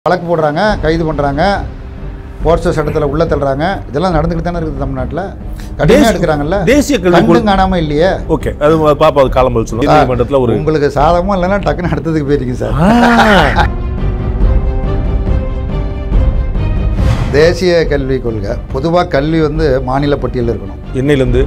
வழக்கு போடுறாங்க கைது பண்ணுறாங்க போர்ச சட்டத்தில் உள்ள தள்ளுறாங்க இதெல்லாம் நடந்துக்கிட்டு தானே இருக்குது தமிழ்நாட்டில் கடுமையாக தேசிய- எடுக்கிறாங்கல்ல தேசிய கல்வி கண்டும் காணாமல் இல்லையே ஓகே அது பாப்பா அது காலம் பதில் சொல்லுங்க நீதிமன்றத்தில் ஒரு உங்களுக்கு சாதகமும் இல்லைன்னா டக்குன்னு அடுத்ததுக்கு போயிருக்கீங்க சார் ஆ. தேசிய கல்விக் கொள்கை பொதுவாக கல்வி வந்து மாநில பட்டியலில் இருக்கணும் என்னையிலேருந்து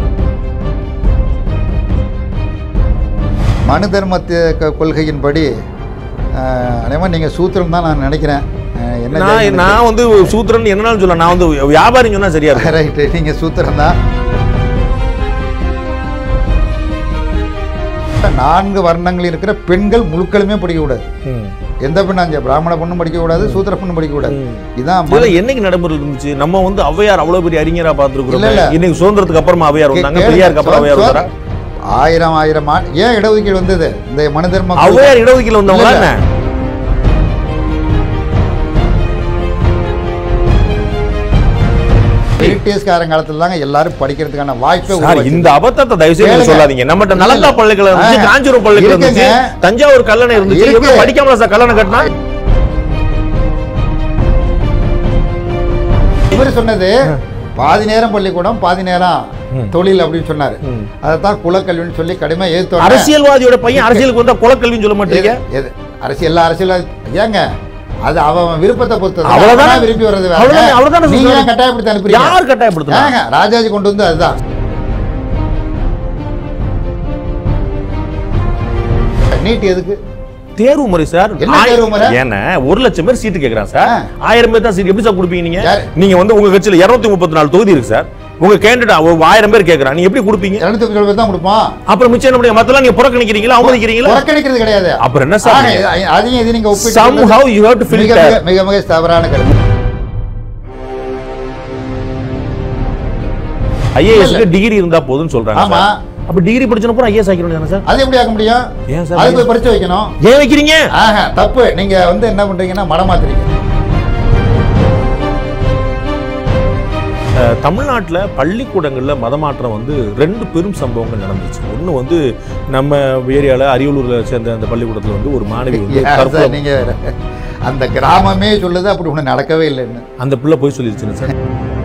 மனு தர்மத்திய க- கொள்கையின்படி அஹ், அதே மாதிரி நீங்கள் சூத்திரம் தான் நான் நினைக்கிறேன் அஹ், என்ன நான் நான் வந்து சூத்திரன் என்னன்னு சொல்ல நான் வந்து வியாபாரி சொன்னா சரியா இருக்கும் ரைட்டு நீங்கள் சூத்திரம் தான் நான்கு வர்ணங்கள் இருக்கிற பெண்கள் முழுக்களுமே படிக்கக்கூடாது ம். எந்த பெண்ணாஞ்ச பிராமண பொண்ணும் படிக்கக்கூடாது சூத்திர பொண்ணும் படிக்கக்கூடாது ம். இதான் இதுல என்னைக்கு நடைமுறை இருந்துச்சு நம்ம வந்து ஔவையார் அவ்வளவு பெரிய அறிஞரா இல்ல, பார்த்துருக்கோம் இல்ல. இன்னைக்கு சுதந்திரத்துக்கு அப்புறமா ஔவையார் வந்தாங்க கேளுங்க. பெரியாருக்கு அப்புறம் ஔவையார் சோ- வந்தாரா ஆயிரம் ஆயிரம் ஆண்டு ஏன் இடஒதுக்கீடு வந்தது இந்த மனு தர்ம ஔவையார் இடஒதுக்கீடு வந்தவங்களா இல்ல, என்ன பிரிட்டிஷ்காரன் காலத்துல தாங்க எல்லாரும் படிக்கிறதுக்கான வாய்ப்பே சார் உருவாச்சு. இந்த அபத்தத்தை தயவு செய்து கேளுங்க. சொல்லாதீங்க நம்மகிட்ட நலந்தா இல்ல. பள்ளிகள் இருந்துச்சு ஆ. காஞ்சிபுரம் பள்ளிகள் இருந்துச்சு இருக்குங்க. தஞ்சாவூர் கல்லணை இருந்துச்சு இருக்கு. எப்படி படிக்காமல சார் கல்லணை கட்டினா இவர் சொன்னது பாதி நேரம் பள்ளிக்கூடம் பாதி நேரம் தொழில் அப்படின்னு சொன்னாரு ம். அதைத்தான் குலக்கல்வின்னு சொல்லி கடுமையா எதிர்த்தோம் அரசியல்வாதியோட பையன் அரசியலுக்கு வந்தா குலக்கல்வின்னு சொல்ல மாட்டீங்க எது அரசியல் எல்லா அரசியல் ஏங்க அது அவன் விருப்பத்தை பொறுத்தது அவ்வளவுதானே. அவனா விரும்பி வர்றது வேற. அவ்வளவுதானே, அவ்வளவுதானே நீங்க சொல்றேன். ஏன் கட்டாயப்படுத்தி அனுப்புறீங்க யார் கட்டாயப்படுத்தினா ஏங்க ராஜாஜி கொண்டு வந்து அதுதான் நீட் எதுக்கு தேர்வு முறை சார் என்ன ஆய- தேர்வு முறை? ஏன்னா ஒரு லட்சம் பேர் சீட்டு கேக்குறான் சார் ஆ. ஆயிரம் பேர் தான் சீட் எப்படி சார் கொடுப்பீங்க நீங்க யாரு? நீங்க வந்து உங்க கட்சியில இருநூத்தி முப்பத்தி நாலு தொகுதி இருக்கு சார் உங்க கேண்டிடேட் ஒரு ஆயிரம் பேர் கேக்குறான் நீங்க எப்படி கொடுப்பீங்க இருநூத்தி முப்பது பேர் தான் கொடுப்போம் அப்புறம் மிச்சம் என்ன பண்ணுங்க மத்தெல்லாம் நீங்க புறக்கணிக்கிறீங்களா அவமதிக்கிறீங்களா புறக்கணிக்கிறது கிடையாது அப்புறம் என்ன சார் ஆக, இது- அதையும் இது நீங்க ஒப்பிட்டு somehow you have to மிக filter மிக- மிக மிக தவறான கருத்து ஐஏஎஸ்க்கு டிகிரி இருந்தா போதும்னு சொல்றாங்க ஆமா. சார். அப்ப டிகிரி படிச்சன பூரா ஐஏஎஸ் ஆக்கிட வேண்டியதானே சார் அது எப்படி ஆக்க முடியும் ஏன் சார் அது போய் படிச்சு வைக்கணும் ஏன் வைக்கிறீங்க ஆஹா தப்பு நீங்க வந்து என்ன பண்றீங்கன்னா மடமாத்துறீங்க அஹ், தமிழ்நாட்டுல பள்ளிக்கூடங்கள்ல மதமாற்றம் வந்து ரெண்டு பெரும் சம்பவங்கள் நடந்துச்சு ஒண்ணு வந்து நம்ம ஏரியால அரியலூர்ல சேர்ந்த அந்த பள்ளிக்கூடத்துல வந்து ஒரு மாணவி வந்து ஏன் தற்கொலை சார் நீங்க வேற? அந்த கிராமமே சொல்லுது அப்படி ஒண்ணு நடக்கவே இல்லைன்னு அந்த பிள்ளை போய் சொல்லிருச்சுன்னு சார்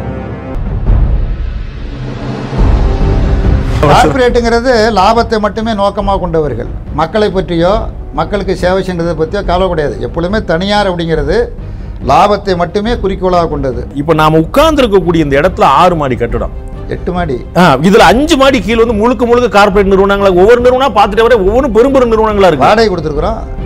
கார்பரேட்டுங்கிறது லாபத்தை மட்டுமே நோக்கமாக கொண்டவர்கள் மக்களை பற்றியோ மக்களுக்கு சேவை செய்யறதை பற்றியோ கவலை கிடையாது எப்பொழுதுமே தனியார் அப்படிங்கிறது லாபத்தை மட்டுமே குறிக்கோளாக கொண்டது இப்போ நாம உட்கார்ந்து இருக்கக்கூடிய இந்த இடத்துல ஆறு மாடி கட்டடம் எட்டு மாடி ஆ, இதுல அஞ்சு மாடி கீழ வந்து முழுக்க முழுக்க கார்ப்பரேட் நிறுவனங்களா ஒவ்வொரு நிறுவனம் பார்த்துட்டு வர ஒவ்வொன்றும் பெரும் பெரும் நிறுவனங்களா இருக்கு வாடகை கொடுத்துருக்குறோம்